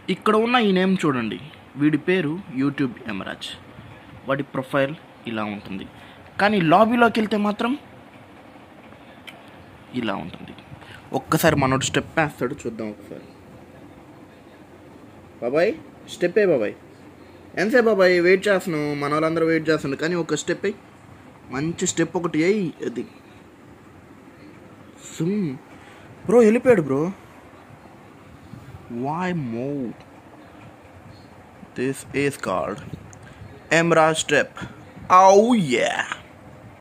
ఇక్కడ ఉన్న ఈ నేమ్ చూడండి వీడి పేరు యూట్యూబ్ ఎమరాజ్ వాడి ప్రొఫైల్ ఇలా ఉంటుంది కానీ లాబీలోకి వెళ్తే మాత్రం ఇలా ఉంటుంది ఒక్కసారి మనోడు స్టెప్ వేస్తాడు చూద్దాం ఒకసారి బాబాయ్ స్టెప్ ఏ బాబాయ్ ఎంతసేపు బాబాయ్ వెయిట్ చేస్తున్నావు మన వాళ్ళందరూ వెయిట్ చేస్తున్నారు కానీ ఒక స్టెప్ అయ్యి మంచి స్టెప్ ఒకటి అయ్యి అది సుమ్ బ్రో వెళ్ళిపోయాడు bro why move this is called ఎమ్రా స్టెప్ ఔ యా